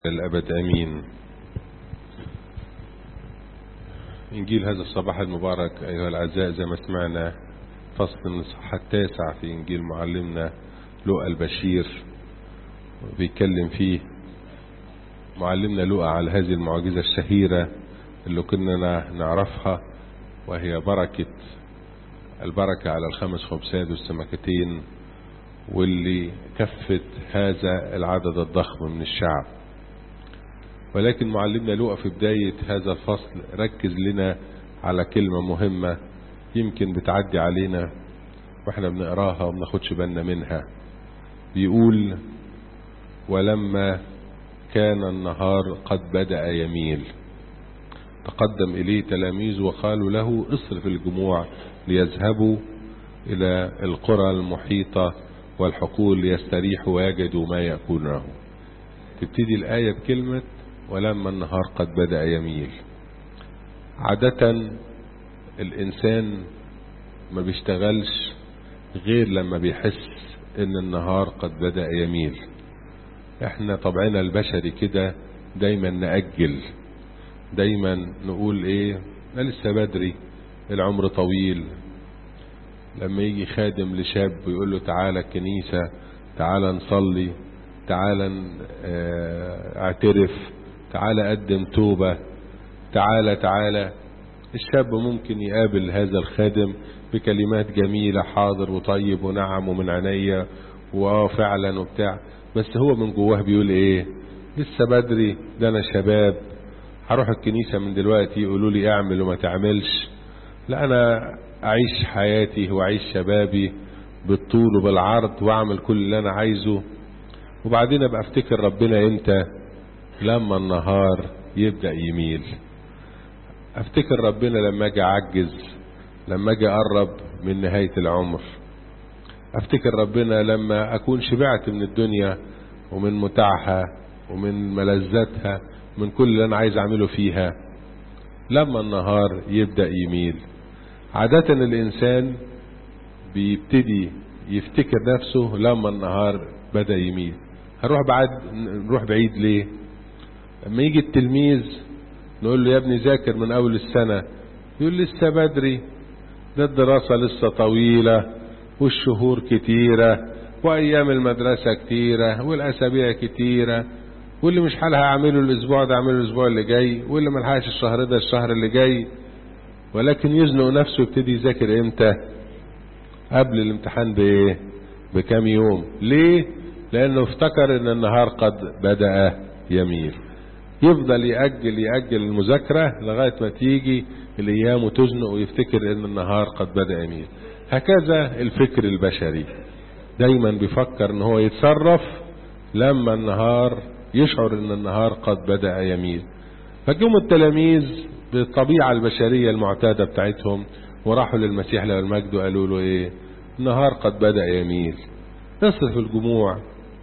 الأبد أمين إنجيل هذا الصباح المبارك أيها الأعزاء زي ما سمعنا فصل من الصحة التاسع في إنجيل معلمنا لؤى البشير بيتكلم فيه معلمنا لؤى على هذه المعجزة الشهيرة اللي كنا نعرفها وهي بركة البركة على الخمس خبزات والسمكتين واللي كفت هذا العدد الضخم من الشعب ولكن معلمنا لوقا في بداية هذا الفصل ركز لنا على كلمة مهمة يمكن بتعدي علينا واحنا بنقراها ومناخدش بالنا منها بيقول ولما كان النهار قد بدأ يميل تقدم إليه تلاميذ وقالوا له اصرف الجموع ليذهبوا إلى القرى المحيطة والحقول ليستريحوا ويجدوا ما يأكلونه تبتدي الآية بكلمة ولما النهار قد بدأ يميل عادة الإنسان ما بيشتغلش غير لما بيحس ان النهار قد بدأ يميل احنا طبعنا البشري كده دايما نأجل دايما نقول ايه ما لسه بدري العمر طويل لما يجي خادم لشاب ويقول له تعالى الكنيسة تعالى نصلي تعالى اعترف تعالى قدم توبة تعالى تعالى الشاب ممكن يقابل هذا الخادم بكلمات جميلة حاضر وطيب ونعم ومن عينيا واه فعلا وبتاع بس هو من جواه بيقول ايه لسه بدري ده انا شباب هروح الكنيسة من دلوقتي يقولوا لي اعمل وما تعملش لا انا اعيش حياتي واعيش شبابي بالطول وبالعرض واعمل كل اللي انا عايزه وبعدين ابقى افتكر ربنا امتى لما النهار يبدأ يميل افتكر ربنا لما اجي اعجز لما اجي اقرب من نهاية العمر افتكر ربنا لما اكون شبعت من الدنيا ومن متاعها ومن ملذاتها من كل اللي انا عايز اعمله فيها لما النهار يبدأ يميل عادة الانسان بيبتدي يفتكر نفسه لما النهار بدأ يميل هنروح بعد نروح بعيد ليه لما يجي التلميذ نقول له يا ابني ذاكر من اول السنة يقول لسه بدري ده الدراسة لسه طويلة والشهور كتيرة وايام المدرسة كتيرة والاسابيع كتيرة واللي مش حالها اعمله الاسبوع ده اعمله الاسبوع اللي جاي واللي ملحقش الشهر ده الشهر اللي جاي ولكن يزنق نفسه يبتدي يذاكر امتى قبل الامتحان بايه بكام يوم ليه لانه افتكر ان النهار قد بدأ يميل يفضل يأجل يأجل المذاكرة لغاية ما تيجي الأيام وتزنق ويفتكر إن النهار قد بدأ يميل هكذا الفكر البشري دايما بيفكر إن هو يتصرف لما النهار يشعر إن النهار قد بدأ يميل فجم التلاميذ بالطبيعة البشرية المعتادة بتاعتهم وراحوا للمسيح له المجد وقالوا له إيه النهار قد بدأ يميل اصرف الجموع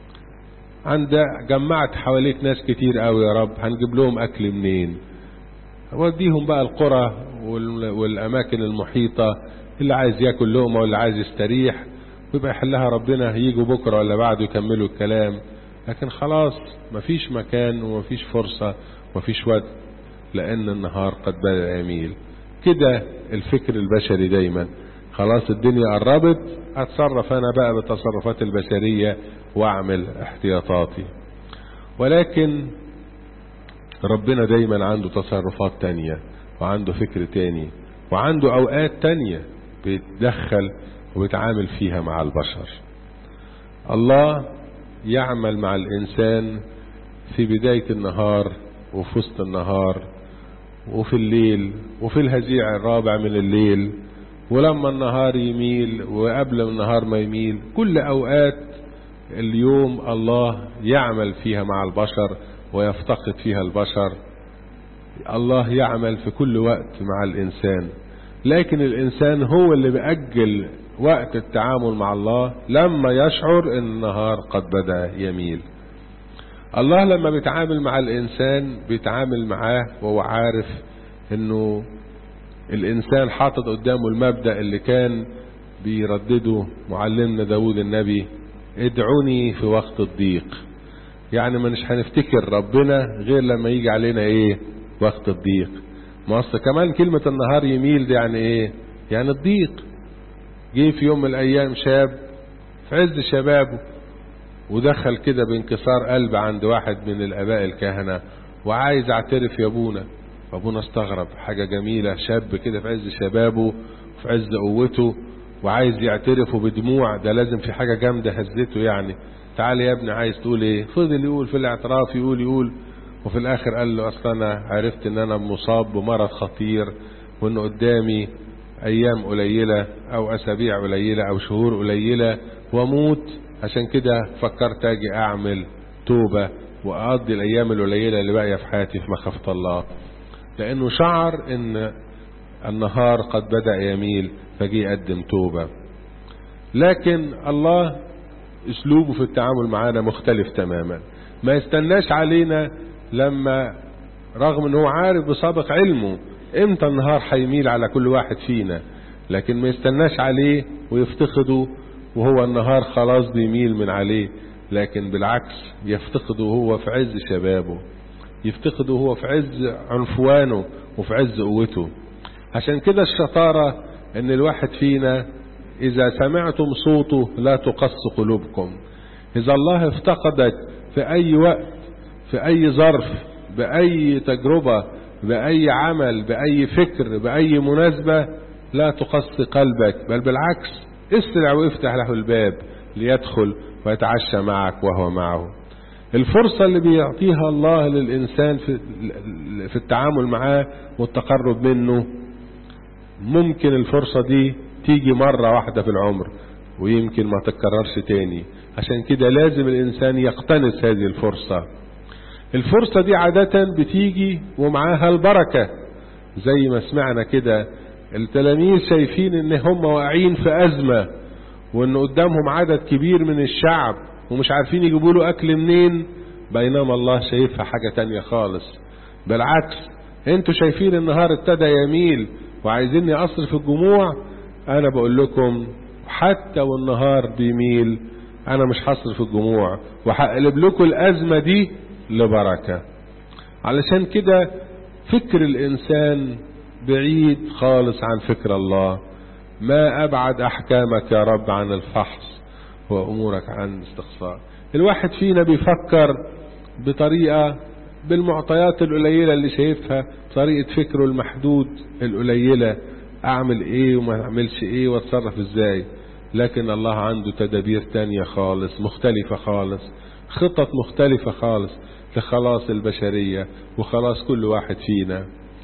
عند جمعت حواليك ناس كتير قوي يا رب هنجيب لهم اكل منين وديهم بقى القرى والاماكن المحيطة اللي عايز ياكل لقمة واللي عايز يستريح ويبقى يحلها ربنا يجوا بكرة ولا بعده يكملوا الكلام لكن خلاص مفيش مكان ومفيش فرصة ومفيش وقت لان النهار قد بدأ يميل كده الفكر البشري دايما خلاص الدنيا قربت اتصرف انا بقى بالتصرفات البشرية واعمل احتياطاتي ولكن ربنا دايما عنده تصرفات تانية وعنده فكر تاني وعنده اوقات تانية بيتدخل وبيتعامل فيها مع البشر الله يعمل مع الانسان في بداية النهار وفي وسط النهار وفي الليل وفي الهزيع الرابع من الليل ولما النهار يميل وقبل النهار ما يميل كل اوقات اليوم الله يعمل فيها مع البشر ويفتقد فيها البشر الله يعمل في كل وقت مع الانسان لكن الانسان هو اللي بيأجل وقت التعامل مع الله لما يشعر ان النهار قد بدأ يميل الله لما بيتعامل مع الانسان بيتعامل معاه وهو عارف انه الإنسان حاطط قدامه المبدأ اللي كان بيردده معلمنا داود النبي ادعوني في وقت الضيق يعني ما مش هنفتكر ربنا غير لما يجي علينا ايه وقت الضيق ما اصل كمان كلمة النهار يميل دي يعني ايه يعني الضيق جه في يوم من الايام شاب في عز شبابه ودخل كده بانكسار قلب عند واحد من الاباء الكهنة وعايز اعترف يا ابونا فابونا استغرب حاجة جميلة شاب كده في عز شبابه في عز قوته وعايز يعترفه بدموع ده لازم في حاجة جامدة هزته يعني تعال يا ابني عايز تقول ايه فضل يقول في الاعتراف يقول يقول وفي الاخر قال له اصل انا عرفت ان انا مصاب بمرض خطير وان قدامي ايام قليلة او اسابيع قليلة او شهور قليلة واموت عشان كده فكرت اجي اعمل توبة واقضي الايام القليلة اللي باقية في حياتي في مخافة الله لانه شعر ان النهار قد بدأ يميل فجي يقدم توبة لكن الله اسلوبه في التعامل معانا مختلف تماما ما يستناش علينا لما رغم انه عارف بسابق علمه امتى النهار هيميل على كل واحد فينا لكن ما يستناش عليه ويفتقده وهو النهار خلاص بيميل من عليه لكن بالعكس يفتقده وهو في عز شبابه يفتقده وهو في عز عنفوانه وفي عز قوته عشان كده الشطارة ان الواحد فينا اذا سمعتم صوته لا تقص قلوبكم اذا الله افتقدك في اي وقت في اي ظرف باي تجربة باي عمل باي فكر باي مناسبة لا تقص قلبك بل بالعكس اسرع وافتح له الباب ليدخل ويتعشى معك وهو معه الفرصة اللي بيعطيها الله للإنسان في, في التعامل معاه والتقرب منه ممكن الفرصة دي تيجي مرة واحدة في العمر ويمكن ما تتكررش تاني عشان كده لازم الإنسان يقتنص هذه الفرصة الفرصة دي عادة بتيجي ومعاها البركة زي ما سمعنا كده التلاميذ شايفين ان هم واقعين في أزمة وان قدامهم عدد كبير من الشعب ومش عارفين يجيبوا له أكل منين بينما الله شايفها حاجة تانية خالص بالعكس انتوا شايفين النهار ابتدى يميل وعايزيني أصرف الجموع أنا بقول لكم حتى والنهار بيميل أنا مش هصرف الجموع وهقلب لكم الأزمة دي لبركة علشان كده فكر الإنسان بعيد خالص عن فكر الله ما أبعد أحكامك يا رب عن الفحص وأمورك عن استقصاء الواحد فينا بيفكر بطريقة بالمعطيات القليلة اللي شايفها طريقة فكره المحدود القليلة أعمل إيه وما أعملش إيه وأتصرف إزاي لكن الله عنده تدابير تانية خالص مختلفة خالص خطط مختلفة خالص لخلاص البشرية وخلاص كل واحد فينا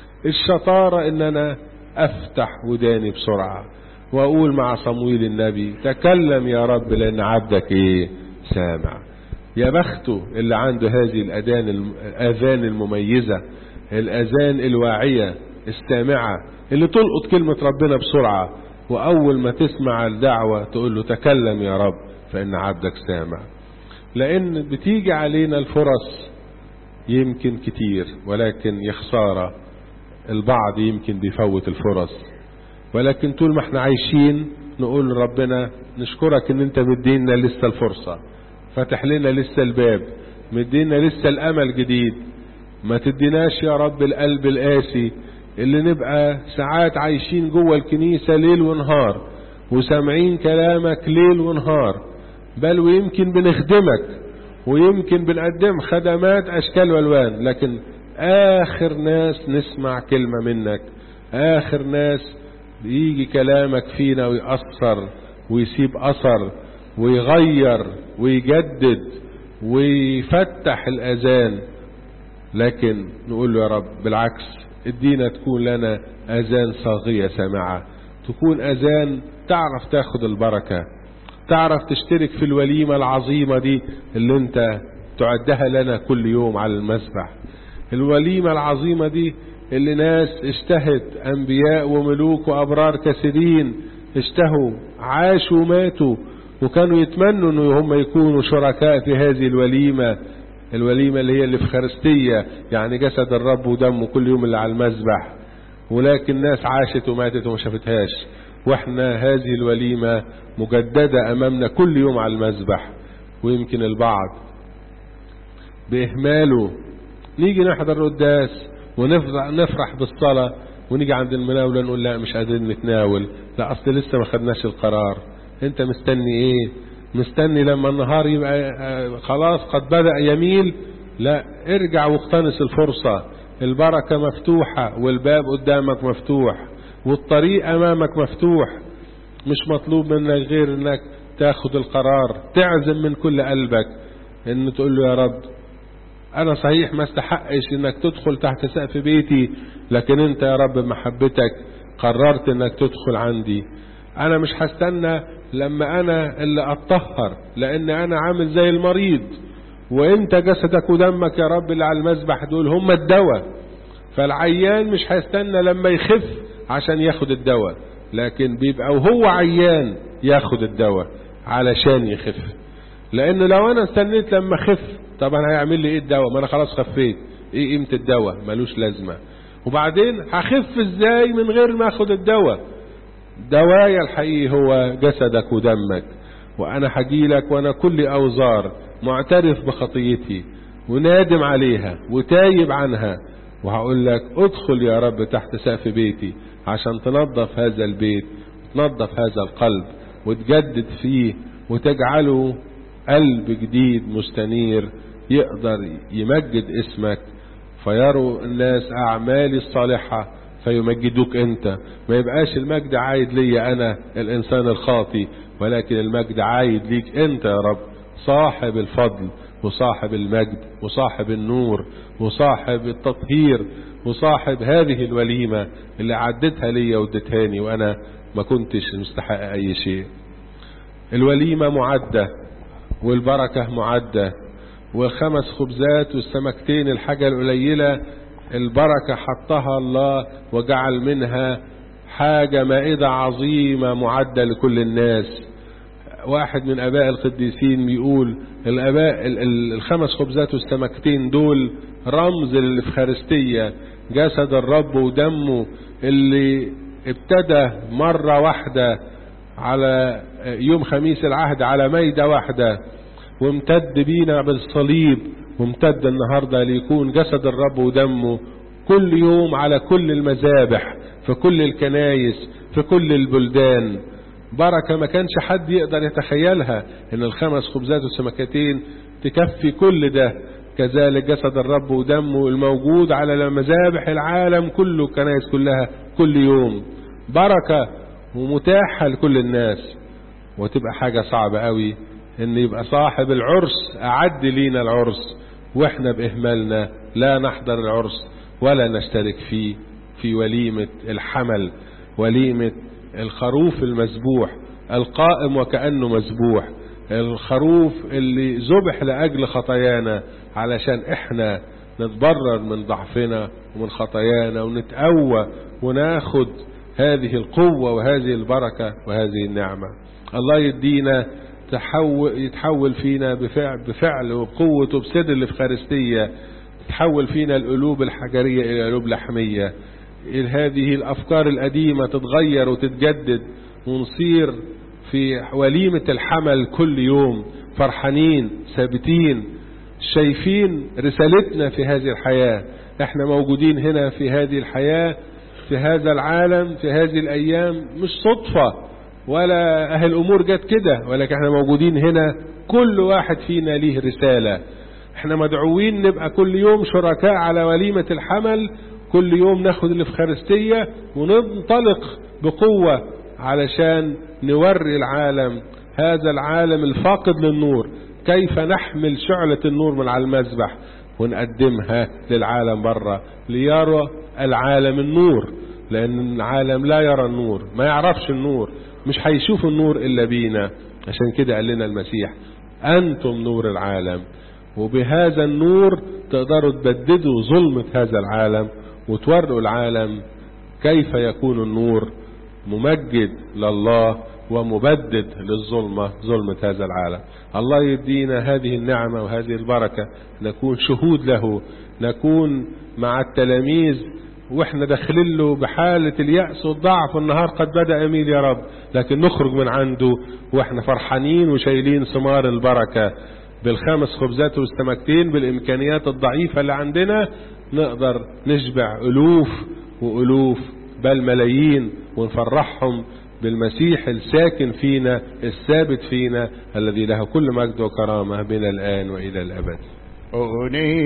الشطارة ان انا افتح وداني بسرعة واقول مع صمويل النبي تكلم يا رب لان عبدك ايه سامع يا بخته اللي عنده هذه الأذان الآذان المميزة الأذان الواعية السامعة اللي تلقط كلمة ربنا بسرعة وأول ما تسمع الدعوة تقول له تكلم يا رب فإن عبدك سامع لأن بتيجي علينا الفرص يمكن كتير ولكن يا خسارة البعض يمكن بيفوت الفرص ولكن طول ما احنا عايشين نقول لربنا نشكرك ان انت مدينا لسه الفرصة فتح لنا لسه الباب مدينا لسه الامل جديد ما تديناش يا رب القلب القاسي اللي نبقى ساعات عايشين جوه الكنيسة ليل ونهار وسامعين كلامك ليل ونهار بل ويمكن بنخدمك ويمكن بنقدم خدمات اشكال والوان لكن اخر ناس نسمع كلمة منك اخر ناس يجي كلامك فينا ويأثر ويسيب اثر ويغير ويجدد ويفتح الاذان لكن نقول له يا رب بالعكس ادينا تكون لنا اذان صاغية سامعة تكون اذان تعرف تاخد البركة تعرف تشترك في الوليمة العظيمة دي اللي انت تعدها لنا كل يوم على المسبح الوليمة العظيمة دي اللي ناس اشتهت انبياء وملوك وابرار كثيرين اشتهوا عاشوا وماتوا وكانوا يتمنوا ان هم يكونوا شركاء في هذه الوليمة الوليمة اللي هي الافخارستية يعني جسد الرب ودمه كل يوم اللي على المذبح ولكن ناس عاشت وماتت وما شافتهاش واحنا هذه الوليمة مجددة امامنا كل يوم على المذبح ويمكن البعض بإهماله نيجي نحضر القداس ونفرح بالصلاة ونيجي عند المناولة نقول لا مش قادرين نتناول لا أصل لسه ما خدناش القرار أنت مستني إيه مستني لما النهار يبقى خلاص قد بدأ يميل لا ارجع واقتنص الفرصة البركة مفتوحة والباب قدامك مفتوح والطريق أمامك مفتوح مش مطلوب منك غير انك تاخد القرار تعزم من كل قلبك ان تقول له يا رب انا صحيح ما استحقش انك تدخل تحت سقف بيتي لكن انت يا رب بمحبتك قررت انك تدخل عندي انا مش هستنى لما انا اللي اتطهر لان انا عامل زي المريض وانت جسدك ودمك يا رب اللي على المذبح دول هم الدواء فالعيان مش هيستنى لما يخف عشان ياخد الدواء لكن بيبقى وهو عيان ياخد الدواء علشان يخف لان لو انا استنيت لما خف طبعا هيعمل لي ايه الدواء ما انا خلاص خفيت ايه قيمة الدواء ملوش لازمة وبعدين هخف ازاي من غير ما اخد الدواء دوايا الحقيقي هو جسدك ودمك وانا هجيلك وانا كل اوزار معترف بخطيتي ونادم عليها وتايب عنها وهقول لك ادخل يا رب تحت سقف بيتي عشان تنظف هذا البيت تنظف هذا القلب وتجدد فيه وتجعله قلب جديد مستنير يقدر يمجد اسمك فيروا الناس أعمالي الصالحة فيمجدوك أنت ما يبقاش المجد عايد لي أنا الإنسان الخاطي ولكن المجد عايد ليك أنت يا رب صاحب الفضل وصاحب المجد وصاحب النور وصاحب التطهير وصاحب هذه الوليمة اللي عدتها لي وادتهاني وأنا ما كنتش مستحق أي شيء الوليمة معدة والبركة معدة والخمس خبزات والسمكتين الحاجة القليلة البركة حطها الله وجعل منها حاجة مائدة عظيمة معدة لكل الناس واحد من اباء القديسين بيقول الاباء الخمس خبزات والسمكتين دول رمز للافخارستية جسد الرب ودمه اللي ابتدى مرة واحدة على يوم خميس العهد على ميدة واحدة وامتد بينا بالصليب وامتد النهاردة ليكون جسد الرب ودمه كل يوم على كل المذابح في كل الكنايس في كل البلدان بركة ما كانش حد يقدر يتخيلها ان الخمس خبزات والسمكتين تكفي كل ده كذلك جسد الرب ودمه الموجود على مذابح العالم كله الكنائس كلها كل يوم بركة ومتاحة لكل الناس وتبقى حاجة صعبة قوي ان يبقى صاحب العرس اعد لينا العرس واحنا باهمالنا لا نحضر العرس ولا نشترك فيه في وليمة الحمل وليمة الخروف المذبوح القائم وكأنه مذبوح الخروف اللي ذبح لأجل خطايانا علشان احنا نتبرر من ضعفنا ومن خطايانا ونتقوى وناخد هذه القوة وهذه البركة وهذه النعمة الله يدينا تحول يتحول فينا بفعل, بفعل وبقوته بسر الإفخارستية تتحول فينا القلوب الحجرية إلى قلوب لحمية هذه الأفكار القديمة تتغير وتتجدد ونصير في وليمة الحمل كل يوم فرحانين ثابتين شايفين رسالتنا في هذه الحياة احنا موجودين هنا في هذه الحياة في هذا العالم في هذه الأيام مش صدفة ولا أهل الأمور جت كده ولكن احنا موجودين هنا كل واحد فينا ليه رسالة احنا مدعوين نبقى كل يوم شركاء على وليمة الحمل كل يوم ناخد الافخارستية وننطلق بقوة علشان نوري العالم هذا العالم الفاقد للنور كيف نحمل شعلة النور من على المذبح ونقدمها للعالم بره ليرى العالم النور لأن العالم لا يرى النور ما يعرفش النور مش هيشوف النور إلا بينا عشان كده قال لنا المسيح أنتم نور العالم وبهذا النور تقدروا تبددوا ظلمة هذا العالم وتوروا العالم كيف يكون النور ممجد لله ومبدد للظلمة ظلمة هذا العالم الله يدينا هذه النعمة وهذه البركة نكون شهود له نكون مع التلاميذ واحنا داخلين له بحالة اليأس والضعف والنهار قد بدأ يميل يا رب لكن نخرج من عنده واحنا فرحانين وشايلين ثمار البركة بالخمس خبزات والسمكتين بالإمكانيات الضعيفة اللي عندنا نقدر نشبع ألوف وألوف بل ملايين ونفرحهم بالمسيح الساكن فينا الثابت فينا الذي له كل مجد وكرامة من الآن وإلى الأبد أغني